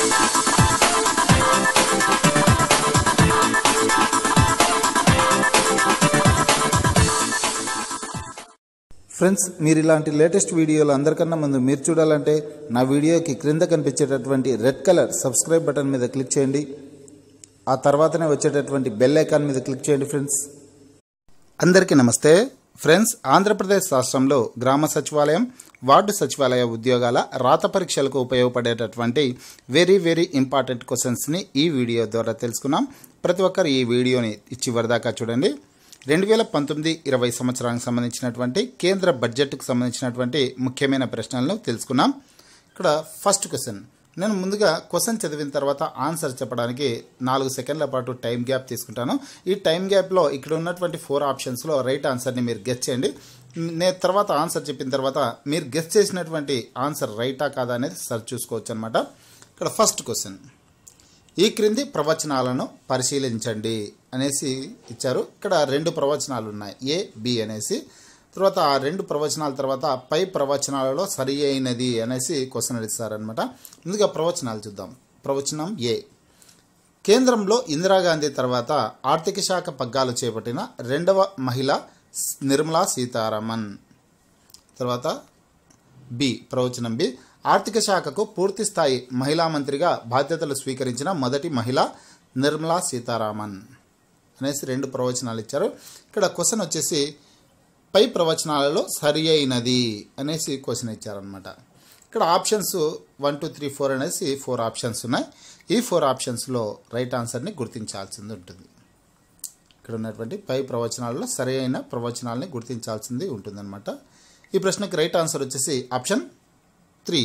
friends మీరు ఇలాంటి latest వీడియోలు అందరికన్నా ముందు మీరు చూడాలంటే నా వీడియోకి క్రింద కనిపించేటటువంటి రెడ్ కలర్ సబ్స్క్రైబ్ బటన్ మీద క్లిక్ చేయండి ఆ తర్వాతనే వచ్చేటటువంటి బెల్ ఐకాన్ మీద క్లిక్ చేయండి ఫ్రెండ్స్ అందరికీ నమస్తే ఫ్రెండ్స్ ఆంధ్రప్రదేశ్ రాష్ట్రంలో గ్రామ సచివాలయం వార్డు సచివాలయ ఉద్యోగాల రాత పరీక్షలకు ఉపయోగపడేటటువంటి వెరీ వెరీ ఇంపార్టెంట్ క్వశ్చన్స్ని ఈ వీడియో ద్వారా తెలుసుకున్నాం ప్రతి ఒక్కరు ఈ వీడియోని చివరి దాకా చూడండి రెండు వేల పంతొమ్మిది ఇరవై సంవత్సరానికి సంబంధించినటువంటి కేంద్ర బడ్జెట్కు సంబంధించినటువంటి ముఖ్యమైన ప్రశ్నలను తెలుసుకున్నాం ఇక్కడ ఫస్ట్ క్వశ్చన్ నేను ముందుగా క్వశ్చన్ చదివిన తర్వాత ఆన్సర్ చెప్పడానికి నాలుగు సెకండ్ల పాటు టైం గ్యాప్ తీసుకుంటాను ఈ టైం గ్యాప్లో ఇక్కడ ఉన్నటువంటి ఫోర్ ఆప్షన్స్లో రైట్ ఆన్సర్ని మీరు గెస్ చేయండి నేను తర్వాత ఆన్సర్ చెప్పిన తర్వాత మీరు గెస్ చేసినటువంటి ఆన్సర్ రైటా కాదా అనేది సరి చూసుకోవచ్చు అనమాట ఇక్కడ ఫస్ట్ క్వశ్చన్ ఈ క్రింది ప్రవచనాలను పరిశీలించండి అనేసి ఇచ్చారు ఇక్కడ రెండు ప్రవచనాలు ఉన్నాయి ఏ బి అనేసి తర్వాత ఆ రెండు ప్రవచనాల తర్వాత పై ప్రవచనాలలో సరి అయినది అనేసి క్వశ్చన్ ఇస్తారనమాట ముందుగా ప్రవచనాలు చూద్దాం ప్రవచనం ఏ కేంద్రంలో ఇందిరాగాంధీ తర్వాత ఆర్థిక శాఖ పగ్గాలు చేపట్టిన రెండవ మహిళ నిర్మలా సీతారామన్ తర్వాత బి ప్రవచనం బి ఆర్థిక శాఖకు పూర్తి స్థాయి మహిళా మంత్రిగా బాధ్యతలు స్వీకరించిన మొదటి మహిళ నిర్మలా సీతారామన్ అనేసి రెండు ప్రవచనాలు ఇచ్చారు ఇక్కడ క్వశ్చన్ వచ్చేసి పై ప్రవచనాలలో సరి అయినది అనేసి క్వశ్చన్ ఇచ్చారనమాట ఇక్కడ options one two three four అనేసి ఫోర్ ఆప్షన్స్ ఉన్నాయి ఈ ఫోర్ ఆప్షన్స్లో రైట్ ఆన్సర్ని గుర్తించాల్సింది ఉంటుంది ఇక్కడ ఉన్నటువంటి పై ప్రవచనాలలో సరి అయిన ప్రవచనాలని గుర్తించాల్సింది ఉంటుందన్నమాట ఈ ప్రశ్నకి రైట్ ఆన్సర్ వచ్చేసి ఆప్షన్ త్రీ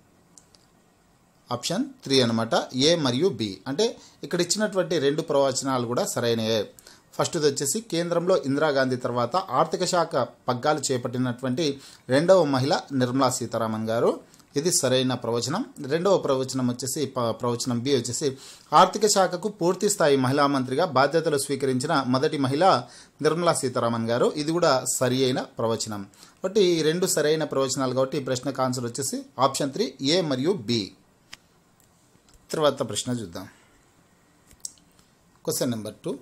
ఆప్షన్ త్రీ అనమాట ఏ మరియు బి అంటే ఇక్కడ ఇచ్చినటువంటి రెండు ప్రవచనాలు కూడా సరైనవే ఫస్ట్ది వచ్చేసి కేంద్రంలో ఇందిరాగాంధీ తర్వాత ఆర్థిక శాఖ పగ్గాలు చేపట్టినటువంటి రెండవ మహిళ నిర్మలా సీతారామన్ గారు ఇది సరైన ప్రవచనం రెండవ ప్రవచనం వచ్చేసి ప- ప్రవచనం బి వచ్చేసి ఆర్థిక శాఖకు పూర్తి స్థాయి మహిళా మంత్రిగా బాధ్యతలు స్వీకరించిన మొదటి మహిళ నిర్మలా సీతారామన్ గారు ఇది కూడా సరి అయిన ప్రవచనం కాబట్టి ఈ రెండు సరైన ప్రవచనాలు కాబట్టి ఈ ప్రశ్నకు ఆన్సర్ వచ్చేసి ఆప్షన్ త్రీ ఏ మరియు బి తర్వాత ప్రశ్న చూద్దాం క్వశ్చన్ నెంబర్ టూ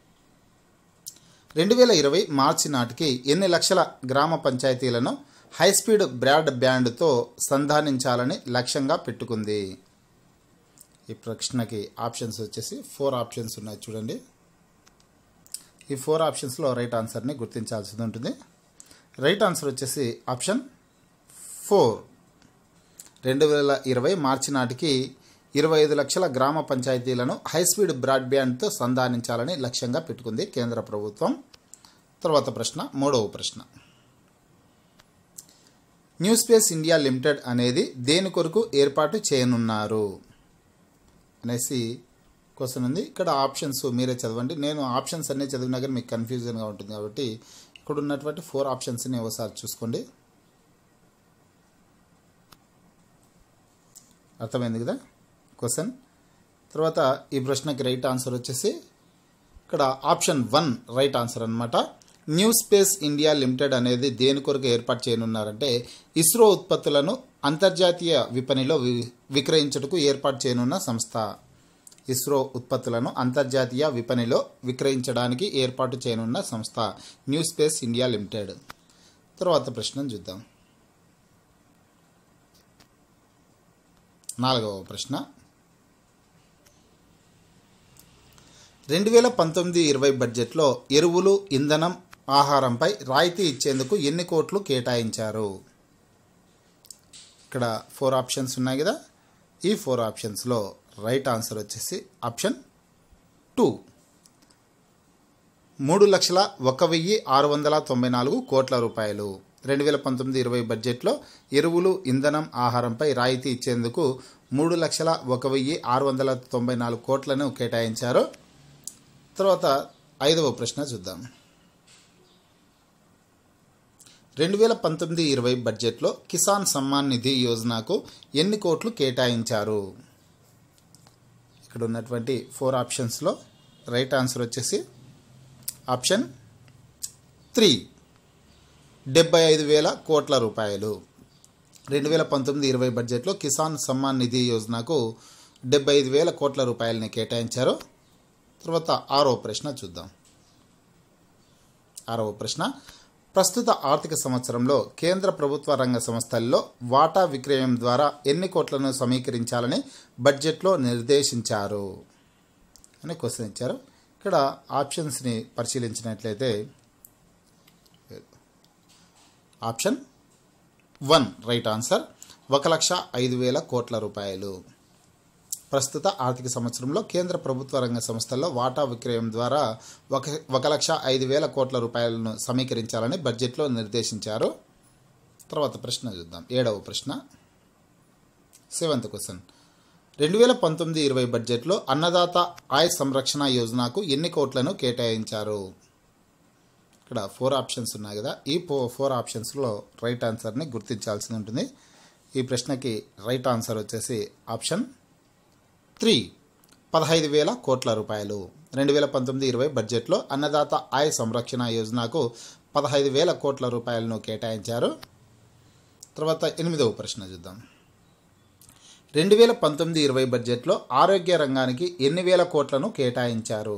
రెండు వేల ఇరవై మార్చి నాటికి ఎన్ని లక్షల గ్రామ పంచాయతీలను హైస్పీడ్ బ్రాడ్ బ్యాండ్తో సంధానించాలని లక్ష్యంగా పెట్టుకుంది ఈ ప్రశ్నకి ఆప్షన్స్ వచ్చేసి ఫోర్ ఆప్షన్స్ ఉన్నాయి చూడండి ఈ ఫోర్ ఆప్షన్స్లో రైట్ ఆన్సర్ని గుర్తించాల్సి ఉంటుంది రైట్ ఆన్సర్ వచ్చేసి ఆప్షన్ ఫోర్ రెండు వేల ఇరవై మార్చి నాటికి ఇరవై ఐదు లక్షల గ్రామ పంచాయతీలను హైస్పీడ్ బ్రాడ్బ్యాండ్తో సంధానించాలని లక్ష్యంగా పెట్టుకుంది కేంద్ర ప్రభుత్వం తర్వాత ప్రశ్న మూడవ ప్రశ్న న్యూ స్పేస్ ఇండియా లిమిటెడ్ అనేది దేని కొరకు ఏర్పాటు చేయనున్నారు అనేసి క్వశ్చన్ ఉంది ఇక్కడ ఆప్షన్స్ మీరే చదవండి నేను ఆప్షన్స్ అన్నీ చదివినా కానీ మీకు కన్ఫ్యూజన్గా ఉంటుంది కాబట్టి ఇక్కడ ఉన్నటువంటి ఫోర్ ఆప్షన్స్ని ఒకసారి చూసుకోండి అర్థమైంది కదా క్వశ్చన్ తర్వాత ఈ ప్రశ్నకి రైట్ ఆన్సర్ వచ్చేసి ఇక్కడ ఆప్షన్ వన్ రైట్ ఆన్సర్ అనమాట న్యూ స్పేస్ ఇండియా లిమిటెడ్ అనేది దేని కొరకు ఏర్పాటు చేయనున్నారంటే ఇస్రో ఉత్పత్తులను అంతర్జాతీయ విపణిలో వి- విక్రయించుటకు ఏర్పాటు చేయనున్న సంస్థ ఇస్రో ఉత్పత్తులను అంతర్జాతీయ విపణిలో విక్రయించడానికి ఏర్పాటు చేయనున్న సంస్థ న్యూ స్పేస్ ఇండియా లిమిటెడ్ తర్వాత ప్రశ్న చూద్దాం నాలుగవ ప్రశ్న రెండు వేల పంతొమ్మిది ఇరవై బడ్జెట్లో ఎరువులు ఇంధనం ఆహారంపై రాయితీ ఇచ్చేందుకు ఎన్ని కోట్లు కేటాయించారు ఇక్కడ ఫోర్ ఆప్షన్స్ ఉన్నాయి కదా ఈ ఫోర్ ఆప్షన్స్లో రైట్ ఆన్సర్ వచ్చేసి ఆప్షన్ టూ మూడు లక్షల ఒక వెయ్యి ఆరు వందల తొంభై నాలుగు కోట్ల రూపాయలు రెండు వేల పంతొమ్మిది ఇరవై బడ్జెట్లో ఎరువులు ఇంధనం ఆహారంపై రాయితీ ఇచ్చేందుకు మూడు లక్షల ఒక వెయ్యి ఆరు వందల తొంభై నాలుగు కోట్లను కేటాయించారు తర్వాత ఐదవ ప్రశ్న చూద్దాం రెండు వేల పంతొమ్మిది ఇరవై బడ్జెట్లో కిసాన్ సమ్మాన్ నిధి యోజనకు ఎన్ని కోట్లు కేటాయించారు ఇక్కడ ఉన్నటువంటి ఫోర్ ఆప్షన్స్లో రైట్ ఆన్సర్ వచ్చేసి ఆప్షన్ త్రీ డెబ్బై ఐదు వేల కోట్ల రూపాయలు రెండు వేల పంతొమ్మిది ఇరవై బడ్జెట్లో కిసాన్ సమ్మాన్ నిధి యోజనకు డెబ్బై ఐదు వేల కోట్ల రూపాయలని కేటాయించారు తర్వాత ఆరో ప్రశ్న చూద్దాం ఆరవ ప్రశ్న ప్రస్తుత ఆర్థిక సంవత్సరంలో కేంద్ర ప్రభుత్వ రంగ సంస్థల్లో వాటా విక్రయం ద్వారా ఎన్ని కోట్లను సమీకరించాలని బడ్జెట్లో నిర్దేశించారు అని క్వశ్చన్ ఇచ్చారు ఇక్కడ ఆప్షన్స్ని పరిశీలించినట్లయితే ఆప్షన్ వన్ రైట్ ఆన్సర్ ఒక లక్ష ఐదు వేల కోట్ల రూపాయలు ప్రస్తుత ఆర్థిక సంవత్సరంలో కేంద్ర ప్రభుత్వ రంగ సంస్థల్లో వాటా విక్రయం ద్వారా ఒక ఒక లక్ష ఐదు వేల కోట్ల రూపాయలను సమీకరించాలని బడ్జెట్లో నిర్దేశించారు తర్వాత ప్రశ్న చూద్దాం ఏడవ ప్రశ్న సెవెంత్ క్వశ్చన్ రెండు వేల పంతొమ్మిది ఇరవై బడ్జెట్లో అన్నదాత ఆయ్ సంరక్షణ యోజనకు ఎన్ని కోట్లను కేటాయించారు ఇక్కడ ఫోర్ ఆప్షన్స్ ఉన్నాయి కదా ఈ ఫో ఫోర్ ఆప్షన్స్లో రైట్ ఆన్సర్ని గుర్తించాల్సి ఉంటుంది ఈ ప్రశ్నకి రైట్ ఆన్సర్ వచ్చేసి ఆప్షన్ త్రీ పదహైదు వేల కోట్ల రూపాయలు రెండు వేల పంతొమ్మిది ఇరవై బడ్జెట్లో అన్నదాత ఆయ్ సంరక్షణ యోజనకు పదహైదు వేల కోట్ల రూపాయలను కేటాయించారు తర్వాత ఎనిమిదవ ప్రశ్న చూద్దాం రెండు వేల పంతొమ్మిది ఇరవై బడ్జెట్లో ఆరోగ్య రంగానికి ఎన్ని వేల కోట్లను కేటాయించారు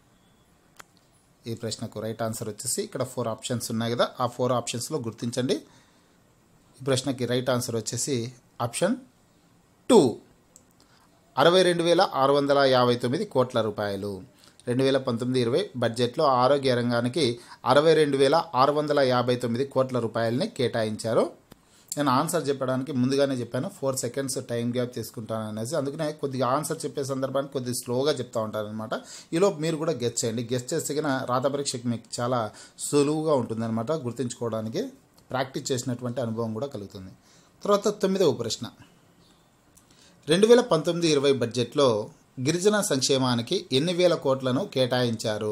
ఈ ప్రశ్నకు రైట్ ఆన్సర్ వచ్చేసి ఇక్కడ ఫోర్ ఆప్షన్స్ ఉన్నాయి కదా ఆ ఫోర్ ఆప్షన్స్లో గుర్తించండి ఈ ప్రశ్నకి రైట్ ఆన్సర్ వచ్చేసి ఆప్షన్ టూ అరవై రెండు వేల ఆరు వందల యాభై తొమ్మిది కోట్ల రూపాయలు రెండు వేల పంతొమ్మిది ఇరవై బడ్జెట్లో ఆరోగ్య రంగానికి అరవై రెండు వేల ఆరు వందల యాభై తొమ్మిది కోట్ల రూపాయలని కేటాయించారు నేను ఆన్సర్ చెప్పడానికి ముందుగానే చెప్పాను ఫోర్ సెకండ్స్ టైం గ్యాప్ తీసుకుంటాను అనేసి అందుకనే కొద్దిగా ఆన్సర్ చెప్పే సందర్భానికి కొద్దిగా స్లోగా చెప్తా ఉంటాను అనమాట ఈలోపు మీరు కూడా గెస్ట్ చేయండి గెస్ట్ చేస్తే కన్నా రాత పరీక్షకి మీకు చాలా సులువుగా ఉంటుందన్నమాట గుర్తుంచుకోవడానికి ప్రాక్టీస్ చేసినటువంటి అనుభవం కూడా కలుగుతుంది తర్వాత తొమ్మిదవ ప్రశ్న రెండు వేల పంతొమ్మిది ఇరవై బడ్జెట్లో గిరిజన సంక్షేమానికి ఎన్ని వేల కోట్లను కేటాయించారు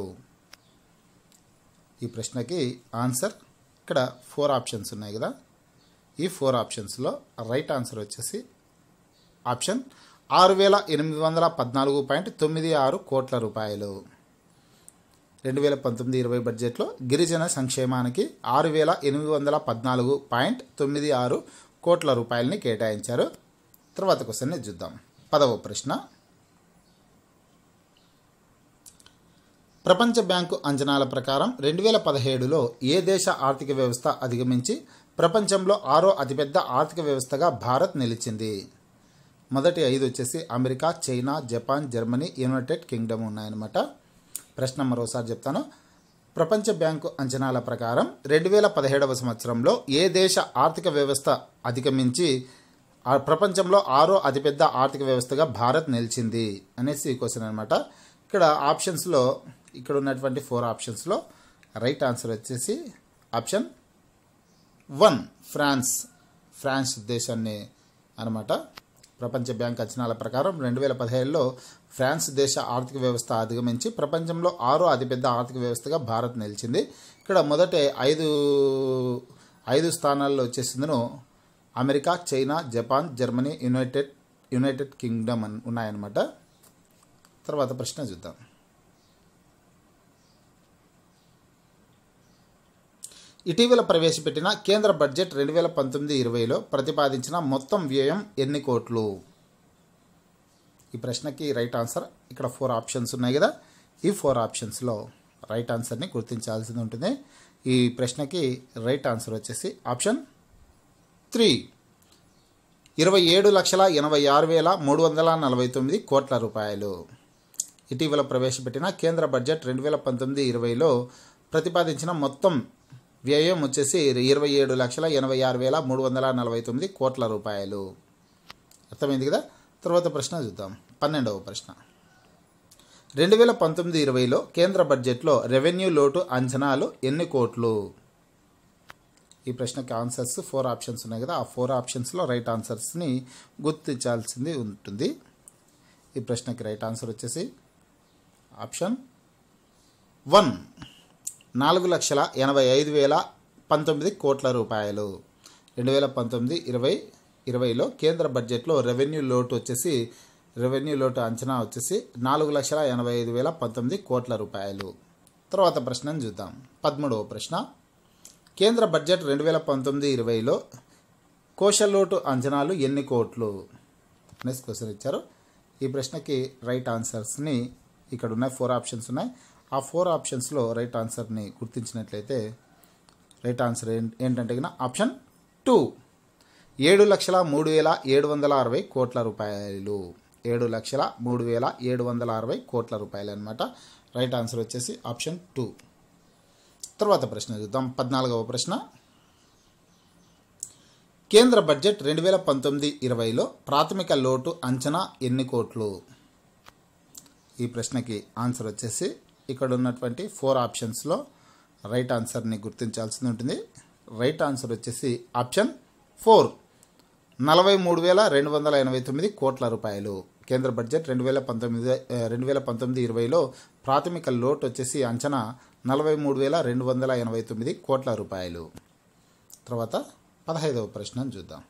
ఈ ప్రశ్నకి ఆన్సర్ ఇక్కడ ఫోర్ ఆప్షన్స్ ఉన్నాయి కదా ఈ ఫోర్ ఆప్షన్స్లో రైట్ ఆన్సర్ వచ్చేసి ఆప్షన్ ఆరు వేల ఎనిమిది వందల పద్నాలుగు పాయింట్ తొమ్మిది ఆరు కోట్ల రూపాయలు రెండు వేల పంతొమ్మిది ఇరవై బడ్జెట్లో గిరిజన సంక్షేమానికి ఆరు వేల ఎనిమిది వందల పద్నాలుగు పాయింట్ తొమ్మిది ఆరు కోట్ల రూపాయలని కేటాయించారు తర్వాత క్వశ్చన్ని చూద్దాం పదవ ప్రశ్న ప్రపంచ బ్యాంకు అంచనాల ప్రకారం రెండు వేల పదిహేడులో ఏ దేశ ఆర్థిక వ్యవస్థ అధిగమించి ప్రపంచంలో ఆరో అతిపెద్ద ఆర్థిక వ్యవస్థగా భారత్ నిలిచింది మొదటి ఐదు వచ్చేసి America China Japan Germany United Kingdom ఉన్నాయన్నమాట ప్రశ్న మరోసారి చెప్తాను ప్రపంచ బ్యాంకు అంచనాల ప్రకారం రెండు వేల పదిహేడవ సంవత్సరంలో ఏ దేశ ఆర్థిక వ్యవస్థ అధిగమించి ఆ ప్రపంచంలో ఆరో అతిపెద్ద ఆర్థిక వ్యవస్థగా భారత్ నిలిచింది అనేసి క్వశ్చన్ అనమాట ఇక్కడ ఆప్షన్స్లో ఇక్కడ ఉన్నటువంటి ఫోర్ ఆప్షన్స్లో రైట్ ఆన్సర్ వచ్చేసి ఆప్షన్ వన్ ఫ్రాన్స్ ఫ్రాన్స్ దేశాన్ని అనమాట ప్రపంచ బ్యాంక్ అంచనాల ప్రకారం రెండు వేల పదిహేడులో ఫ్రాన్స్ దేశ ఆర్థిక వ్యవస్థ అధిగమించి ప్రపంచంలో ఆరో అతిపెద్ద ఆర్థిక వ్యవస్థగా భారత్ నిలిచింది ఇక్కడ మొదట ఐదు ఐదు స్థానాల్లో వచ్చేసిందను America China Japan Germany United United Kingdom అని ఉన్నాయన్నమాట తర్వాత ప్రశ్న చూద్దాం ఇటీవల ప్రవేశపెట్టిన కేంద్ర బడ్జెట్ రెండు వేల పంతొమ్మిది ఇరవైలో ప్రతిపాదించిన మొత్తం వ్యయం ఎన్ని కోట్లు ఈ ప్రశ్నకి రైట్ ఆన్సర్ ఇక్కడ ఫోర్ ఆప్షన్స్ ఉన్నాయి కదా ఈ ఫోర్ ఆప్షన్స్లో రైట్ ఆన్సర్ని గుర్తించాల్సి ఉంటుంది ఈ ప్రశ్నకి రైట్ ఆన్సర్ వచ్చేసి ఆప్షన్ త్రీ ఇరవై ఏడు లక్షల ఎనభై ఆరు వేల మూడు వందల నలభై తొమ్మిది కోట్ల రూపాయలు ఇటీవల ప్రవేశపెట్టిన కేంద్ర బడ్జెట్ రెండు వేల పంతొమ్మిది ఇరవైలో ప్రతిపాదించిన మొత్తం వ్యయం వచ్చేసి ఇరవై ఏడు లక్షల ఎనభై ఆరు వేల మూడు వందల నలభై తొమ్మిది కోట్ల రూపాయలు అర్థమైంది కదా తర్వాత ప్రశ్న చూద్దాం పన్నెండవ ప్రశ్న రెండు వేల పంతొమ్మిది ఇరవైలో కేంద్ర బడ్జెట్లో రెవెన్యూ లోటు అంచనాలు ఎన్ని కోట్లు ఈ ప్రశ్నకి ఆన్సర్స్ ఫోర్ ఆప్షన్స్ ఉన్నాయి కదా ఆ ఫోర్ ఆప్షన్స్లో రైట్ ఆన్సర్స్ని గుర్తించాల్సింది ఉంటుంది ఈ ప్రశ్నకి రైట్ ఆన్సర్ వచ్చేసి ఆప్షన్ వన్ నాలుగు లక్షల ఎనభై ఐదు వేల పంతొమ్మిది కోట్ల రూపాయలు రెండు వేల పంతొమ్మిది ఇరవై ఇరవైలో కేంద్ర బడ్జెట్లో రెవెన్యూ లోటు వచ్చేసి రెవెన్యూ లోటు అంచనా వచ్చేసి నాలుగు లక్షల ఎనభై ఐదు వేల పంతొమ్మిది కోట్ల రూపాయలు తర్వాత ప్రశ్నను చూద్దాం పదమూడవ ప్రశ్న కేంద్ర బడ్జెట్ రెండు వేల పంతొమ్మిది ఇరవైలో కోశ లోటు అంచనాలు ఎన్ని కోట్లు నెక్స్ట్ క్వశ్చన్ ఇచ్చారు ఈ ప్రశ్నకి రైట్ ఆన్సర్స్ని ఇక్కడ ఉన్నాయి ఫోర్ ఆప్షన్స్ ఉన్నాయి ఆ ఫోర్ ఆప్షన్స్లో రైట్ ఆన్సర్ని గుర్తించినట్లయితే రైట్ ఆన్సర్ ఏం- ఏంటంటే కనుక ఆప్షన్ టూ ఏడు లక్షల మూడు వేల ఏడు వందల అరవై కోట్ల రూపాయలు ఏడు లక్షల మూడు వేల ఏడు వందల అరవై కోట్ల రూపాయలు అనమాట రైట్ ఆన్సర్ వచ్చేసి ఆప్షన్ టూ తర్వాత ప్రశ్న చూద్దాం పద్నాలుగవ ప్రశ్న కేంద్ర బడ్జెట్ రెండు వేల పంతొమ్మిది ఇరవైలో ప్రాథమిక లోటు అంచనా ఎన్ని కోట్లు ఈ ప్రశ్నకి ఆన్సర్ వచ్చేసి ఇక్కడ ఉన్నటువంటి ఫోర్ ఆప్షన్స్లో రైట్ ఆన్సర్ని గుర్తించాల్సి ఉంటుంది రైట్ ఆన్సర్ వచ్చేసి ఆప్షన్ ఫోర్ నలభై మూడు వేల రెండు వందల ఎనభై తొమ్మిది కోట్ల రూపాయలు కేంద్ర బడ్జెట్ రెండు వేల పంతొమ్మిది ఆ, రెండు వేల పంతొమ్మిది ఇరవైలో ప్రాథమిక లోటు వచ్చేసి అంచనా నలభై మూడు వేల రెండు వందల ఎనభై తొమ్మిది కోట్ల రూపాయలు తర్వాత పదహైదవ ప్రశ్న చూద్దాం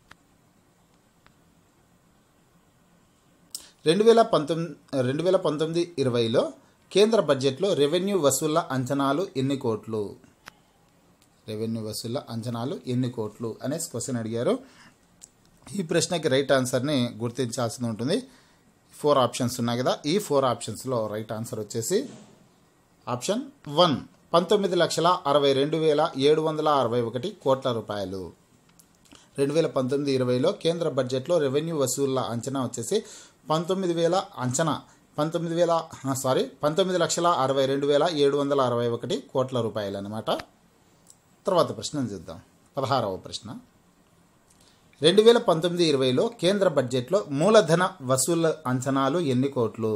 రెండు వేల పంతొమ్మిది రెండు వేల పంతొమ్మిది ఇరవైలో కేంద్ర బడ్జెట్లో రెవెన్యూ వసూళ్ల అంచనాలు ఎన్ని కోట్లు రెవెన్యూ వసూళ్ల అంచనాలు ఎన్ని కోట్లు అనేసి క్వశ్చన్ అడిగారు ఈ ప్రశ్నకి రైట్ ఆన్సర్ని గుర్తించాల్సి ఉంటుంది ఫోర్ ఆప్షన్స్ ఉన్నాయి కదా ఈ ఫోర్ ఆప్షన్స్లో రైట్ ఆన్సర్ వచ్చేసి ఆప్షన్ వన్ పంతొమ్మిది లక్షల అరవై రెండు వేల ఏడు వందల అరవై ఒకటి కోట్ల రూపాయలు రెండు వేల పంతొమ్మిది ఇరవైలో కేంద్ర బడ్జెట్లో రెవెన్యూ వసూళ్ల అంచనా వచ్చేసి పంతొమ్మిది వేల అంచనా పంతొమ్మిది వేల ఆ, సారీ పంతొమ్మిది లక్షల అరవై రెండు వేల ఏడు వందల అరవై ఒకటి కోట్ల రూపాయలు అనమాట తర్వాత ప్రశ్న చూద్దాం పదహారవ ప్రశ్న రెండు వేల పంతొమ్మిది ఇరవైలో కేంద్ర బడ్జెట్లో మూలధన వసూళ్ల అంచనాలు ఎన్ని కోట్లు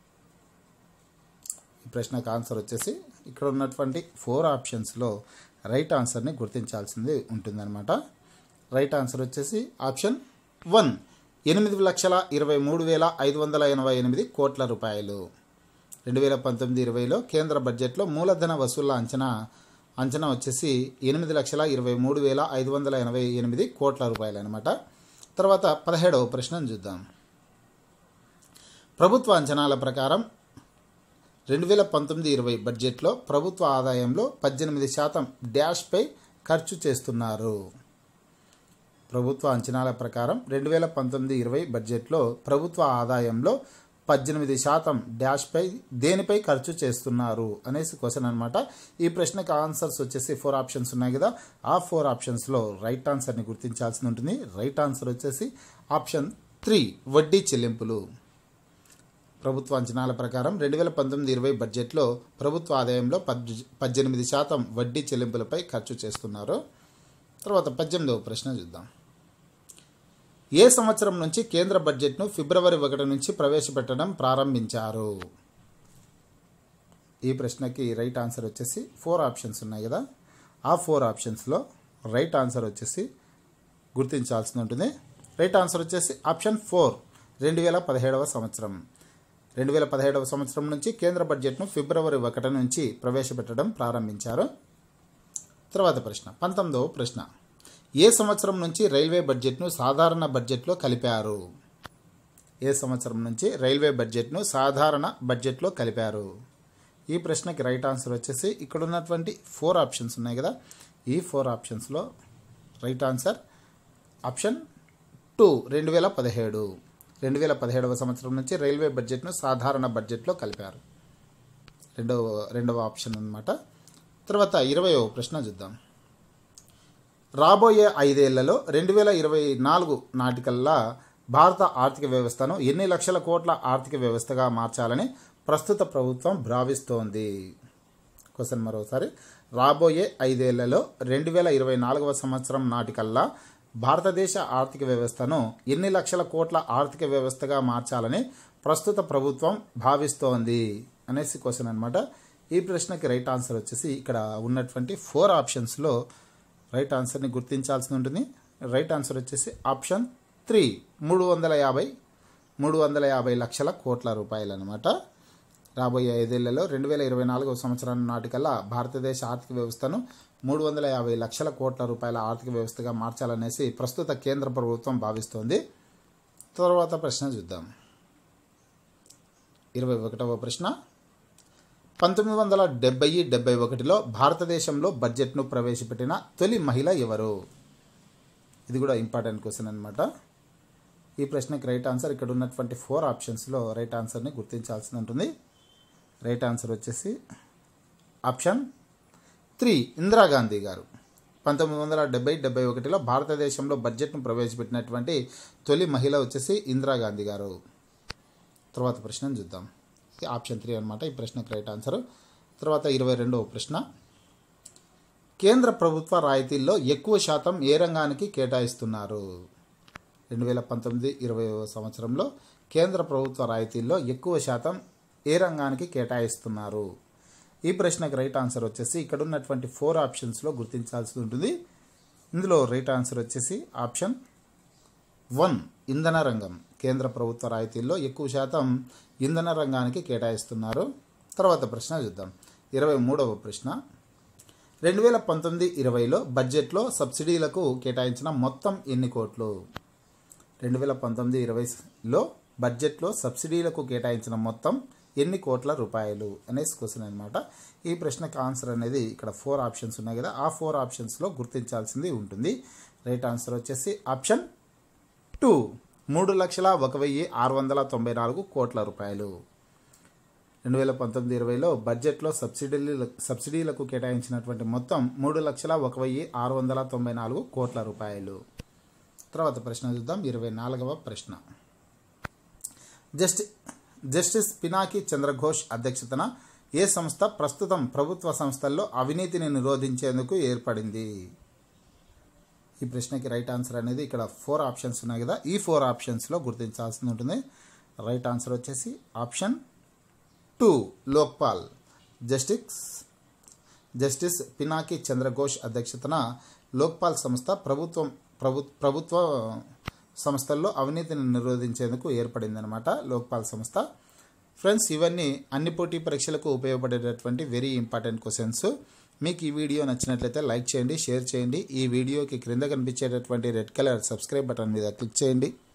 ఈ ప్రశ్నకు ఆన్సర్ వచ్చేసి ఇక్కడ ఉన్నటువంటి ఫోర్ ఆప్షన్స్లో రైట్ ఆన్సర్ని గుర్తించాల్సింది ఉంటుందన్నమాట రైట్ ఆన్సర్ వచ్చేసి ఆప్షన్ వన్ ఎనిమిది లక్షల ఇరవై మూడు వేల ఐదు వందల ఎనభై ఎనిమిది కోట్ల రూపాయలు రెండు వేల పంతొమ్మిది ఇరవైలో కేంద్ర బడ్జెట్లో మూలధన వసూళ్ల అంచనా అంచనా వచ్చేసి ఎనిమిది లక్షల ఇరవై మూడు వేల ఐదు వందల ఎనభై ఎనిమిది కోట్ల రూపాయలు అనమాట తర్వాత పదిహేడవ ప్రశ్న చూద్దాం ప్రభుత్వ అంచనాల ప్రకారం రెండు వేల పంతొమ్మిది ఇరవై బడ్జెట్లో ప్రభుత్వ ఆదాయంలో పద్దెనిమిది శాతం డ్యాష్పై ఖర్చు చేస్తున్నారు ప్రభుత్వ అంచనాల ప్రకారం రెండు వేల పంతొమ్మిది ఇరవై బడ్జెట్లో ప్రభుత్వ ఆదాయంలో పద్దెనిమిది శాతం డాష్పై దేనిపై ఖర్చు చేస్తున్నారు అనేసి క్వశ్చన్ అనమాట ఈ ప్రశ్నకు ఆన్సర్స్ వచ్చేసి ఫోర్ ఆప్షన్స్ ఉన్నాయి కదా ఆ ఫోర్ ఆప్షన్స్లో రైట్ ఆన్సర్ని గుర్తించాల్సి ఉంటుంది రైట్ ఆన్సర్ వచ్చేసి ఆప్షన్ త్రీ వడ్డీ చెల్లింపులు ప్రభుత్వ అంచనాల ప్రకారం రెండు వేల పంతొమ్మిది ఇరవై బడ్జెట్లో ప్రభుత్వ ఆదాయంలో పద్ పద్దెనిమిది శాతం వడ్డీ చెల్లింపులపై ఖర్చు చేస్తున్నారు తర్వాత పద్దెనిమిదవ ప్రశ్న చూద్దాం ఏ సంవత్సరం నుంచి కేంద్ర బడ్జెట్ను ఫిబ్రవరి ఒకటి నుంచి ప్రవేశపెట్టడం ప్రారంభించారు ఈ ప్రశ్నకి రైట్ ఆన్సర్ వచ్చేసి ఫోర్ ఆప్షన్స్ ఉన్నాయి కదా ఆ ఫోర్ ఆప్షన్స్లో రైట్ ఆన్సర్ వచ్చేసి గుర్తించాల్సి ఉంటుంది రైట్ ఆన్సర్ వచ్చేసి ఆప్షన్ ఫోర్ రెండు వేల పదిహేడవ సంవత్సరం రెండు వేల పదిహేడవ సంవత్సరం నుంచి కేంద్ర బడ్జెట్ను ఫిబ్రవరి ఒకటి నుంచి ప్రవేశపెట్టడం ప్రారంభించారు తర్వాత ప్రశ్న పంతొమ్మిదవ ప్రశ్న ఏ సంవత్సరం నుంచి రైల్వే బడ్జెట్ను సాధారణ బడ్జెట్లో కలిపారు ఏ సంవత్సరం నుంచి రైల్వే బడ్జెట్ను సాధారణ బడ్జెట్లో కలిపారు ఈ ప్రశ్నకి రైట్ ఆన్సర్ వచ్చేసి ఇక్కడ ఉన్నటువంటి ఫోర్ ఆప్షన్స్ ఉన్నాయి కదా ఈ ఫోర్ ఆప్షన్స్లో రైట్ ఆన్సర్ ఆప్షన్ టూ రెండు వేల పదిహేడు రెండు వేల పదిహేడవ సంవత్సరం నుంచి రైల్వే బడ్జెట్ను సాధారణ బడ్జెట్లో కలిపారు రెండవ రెండవ ఆప్షన్ అన్నమాట తర్వాత ఇరవయవ ప్రశ్న చూద్దాం రాబోయే ఐదేళ్లలో రెండు వేల ఇరవై నాలుగు నాటికల్లా భారత ఆర్థిక వ్యవస్థను ఎన్ని లక్షల కోట్ల ఆర్థిక వ్యవస్థగా మార్చాలని ప్రస్తుత ప్రభుత్వం భావిస్తోంది క్వశ్చన్ మరోసారి రాబోయే ఐదేళ్లలో రెండు వేల ఇరవై నాలుగవ సంవత్సరం నాటికల్లా భారతదేశ ఆర్థిక వ్యవస్థను ఎన్ని లక్షల కోట్ల ఆర్థిక వ్యవస్థగా మార్చాలని ప్రస్తుత ప్రభుత్వం భావిస్తోంది అనేసి క్వశ్చన్ అనమాట ఈ ప్రశ్నకి రైట్ ఆన్సర్ వచ్చేసి ఇక్కడ ఉన్నటువంటి ఫోర్ ఆప్షన్స్లో రైట్ ఆన్సర్ని గుర్తించాల్సి ఉంటుంది రైట్ ఆన్సర్ వచ్చేసి ఆప్షన్ త్రీ మూడు వందల యాభై మూడు వందల యాభై లక్షల కోట్ల రూపాయలు అనమాట రాబోయే ఐదేళ్లలో రెండు వేల ఇరవై నాలుగవ సంవత్సరం నాటికల్లా భారతదేశ ఆర్థిక వ్యవస్థను మూడు వందల యాభై లక్షల కోట్ల రూపాయల ఆర్థిక వ్యవస్థగా మార్చాలనేసి ప్రస్తుత కేంద్ర ప్రభుత్వం భావిస్తోంది తర్వాత ప్రశ్న చూద్దాం ఇరవై ఒకటవ ప్రశ్న పంతొమ్మిది వందల డెబ్బై డెబ్బై ఒకటిలో భారతదేశంలో బడ్జెట్ను ప్రవేశపెట్టిన తొలి మహిళ ఎవరు ఇది కూడా ఇంపార్టెంట్ క్వశ్చన్ అనమాట ఈ ప్రశ్నకి రైట్ ఆన్సర్ ఇక్కడ ఉన్నటువంటి ఫోర్ ఆప్షన్స్లో రైట్ ఆన్సర్ని గుర్తించాల్సి ఉంటుంది రైట్ ఆన్సర్ వచ్చేసి ఆప్షన్ త్రీ ఇందిరాగాంధీ గారు పంతొమ్మిది వందల డెబ్బై డెబ్బై ఒకటిలో భారతదేశంలో బడ్జెట్ను ప్రవేశపెట్టినటువంటి తొలి మహిళ వచ్చేసి ఇందిరాగాంధీ గారు తర్వాత ప్రశ్న చూద్దాం ఇది ఆప్షన్ త్రీ అనమాట ఈ ప్రశ్నకు రైట్ ఆన్సర్ తర్వాత ఇరవై రెండవ ప్రశ్న కేంద్ర ప్రభుత్వ రాయితీల్లో ఎక్కువ శాతం ఏ రంగానికి కేటాయిస్తున్నారు రెండు వేల పంతొమ్మిది ఇరవై సంవత్సరంలో కేంద్ర ప్రభుత్వ రాయితీల్లో ఎక్కువ శాతం ఏ రంగానికి కేటాయిస్తున్నారు ఈ ప్రశ్నకు రైట్ ఆన్సర్ వచ్చేసి ఇక్కడ ఉన్నటువంటి ఫోర్ ఆప్షన్స్లో గుర్తించాల్సి ఉంటుంది ఇందులో రైట్ ఆన్సర్ వచ్చేసి ఆప్షన్ వన్ ఇంధన రంగం కేంద్ర ప్రభుత్వ రాయితీల్లో ఎక్కువ శాతం ఇంధన రంగానికి కేటాయిస్తున్నారు తర్వాత ప్రశ్న చూద్దాం ఇరవై మూడవ ప్రశ్న రెండు వేల పంతొమ్మిది ఇరవైలో బడ్జెట్లో సబ్సిడీలకు కేటాయించిన మొత్తం ఎన్ని కోట్లు రెండు వేల పంతొమ్మిది ఇరవైలో బడ్జెట్లో సబ్సిడీలకు కేటాయించిన మొత్తం ఎన్ని కోట్ల రూపాయలు అనేసి క్వశ్చన్ అనమాట ఈ ప్రశ్నకు ఆన్సర్ అనేది ఇక్కడ ఫోర్ ఆప్షన్స్ ఉన్నాయి కదా ఆ ఫోర్ ఆప్షన్స్లో గుర్తించాల్సింది ఉంటుంది రైట్ ఆన్సర్ వచ్చేసి ఆప్షన్ టూ మూడు లక్షల ఒక వెయ్యి ఆరు వందల తొంభై నాలుగు కోట్ల రూపాయలు రెండు వేల పంతొమ్మిది ఇరవైలో బడ్జెట్లో సబ్సిడీలు సబ్సిడీలకు కేటాయించినటువంటి మొత్తం మూడు లక్షల ఒక వెయ్యి ఆరు వందల తొంభై నాలుగు కోట్ల రూపాయలు తర్వాత ప్రశ్న చూద్దాం ఇరవై నాలుగవ ప్రశ్న జస్టి జస్టిస్ పినాకి చంద్రఘోష్ అధ్యక్షతన ఏ సంస్థ ప్రస్తుతం ప్రభుత్వ సంస్థల్లో అవినీతిని నిరోధించేందుకు ఏర్పడింది ఈ ప్రశ్నకి రైట్ ఆన్సర్ అనేది ఇక్కడ ఫోర్ ఆప్షన్స్ ఉన్నాయి కదా ఈ ఫోర్ ఆప్షన్స్లో గుర్తించాల్సి ఉంటుంది రైట్ ఆన్సర్ వచ్చేసి option two Lokpal justice justice Pinaki Chandra Ghose అధ్యక్షతన లోక్పాల్ సంస్థ ప్రభుత్వం ప్రభు ప్రభుత్వ సంస్థల్లో అవినీతిని నిరోధించేందుకు ఏర్పడిందనమాట లోక్పాల్ సంస్థ ఫ్రెండ్స్ ఇవన్నీ అన్ని పోటీ పరీక్షలకు ఉపయోగపడేటటువంటి వెరీ ఇంపార్టెంట్ క్వశ్చన్స్ మీకు ఈ వీడియో నచ్చినట్లయితే లైక్ చేయండి షేర్ చేయండి ఈ వీడియోకి క్రింద కనిపించేటటువంటి రెడ్ కలర్ సబ్స్క్రైబ్ బటన్ మీద క్లిక్ చేయండి